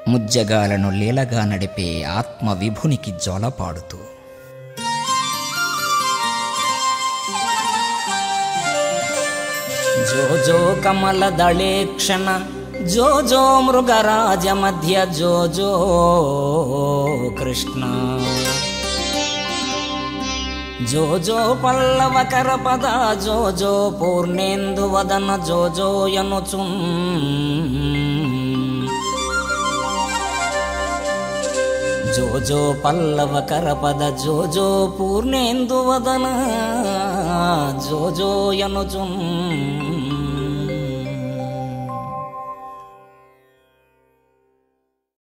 ముజ్జగాలను లీలగా నడిపే ఆత్మ విభునికి జోలపాడుతూ జో జో కమల దళేక్షణ జో జో మృగరాజ మధ్య జో జో కృష్ణ జో జో పల్లవ కరపద జో జో పూర్ణేందు వదన జో జో యనుచున్ జో జో పల్లవ కరపద జో జో పూర్ణేందు వదన జో జో యనుచున్